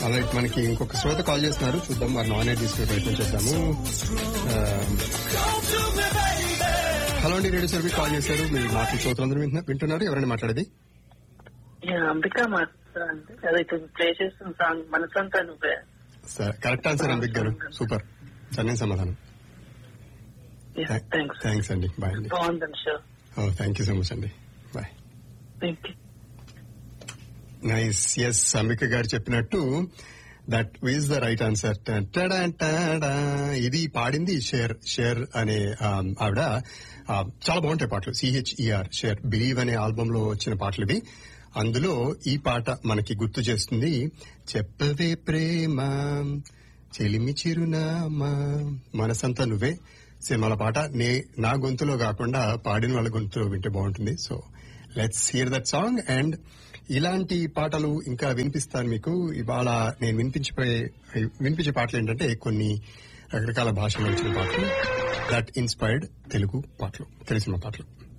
అలాగే మనకి ఇంకొక శ్రోత కాల్ చేస్తున్నారు చూద్దాం వారు నాన్ ఎయిర్ తీసుకునే ప్రయత్నం చేద్దాము ఆ, హలో అండి రేడియో సర్వీస్ కాల్ చేశారు మీ మాటలు శ్రోతలందరూ వింటున్నా- వింటున్నారు ఎవరైనా మాట్లాడేది అంబిక మాస్టర్ అంటే అది ఇప్పుడు ప్లే చేస్తున్న సాంగ్ మనసంతా నువ్వే సరే కరెక్ట్ ఆన్సర్ అంబిక్ గారు సూపర్ సరైన సమాధానం థ్యాంక్స్ థ్యాంక్స్ అండి బాయ్ అండి బాగుందండి show thank you so much అండి bye thank you nice yes Ambika garu చెప్పినట్టు that is the right answer ఇది పాడింది షేర్ షేర్ అనే um, ఆవిడ um, చాలా బాగుంటాయి పాటలు సిహెచ్ఈఆర్ షేర్ బిలీవ్ అనే ఆల్బమ్ లో వచ్చిన పాటలు ఇవి అందులో ఈ పాట మనకి గుర్తు చేస్తుంది చెప్పవే ప్రేమ చెలిమి చిరునామా మనసంతా నువ్వే సినిమాల పాట నే నా గొంతులో కాకుండా పాడిన వాళ్ళ గొంతులో వింటే బాగుంటుంది so let's hear that song and ఇలాంటి పాటలు ఇంకా వినిపిస్తాను మీకు ఇవాళ నేను వినిపించిపోయే వినిపించే పాటలు ఏంటంటే కొన్ని రకరకాల భాషల్లో వచ్చిన పాటలు దట్ ఇన్స్పైర్డ్ తెలుగు పాటలు తెలిసిన పాటలు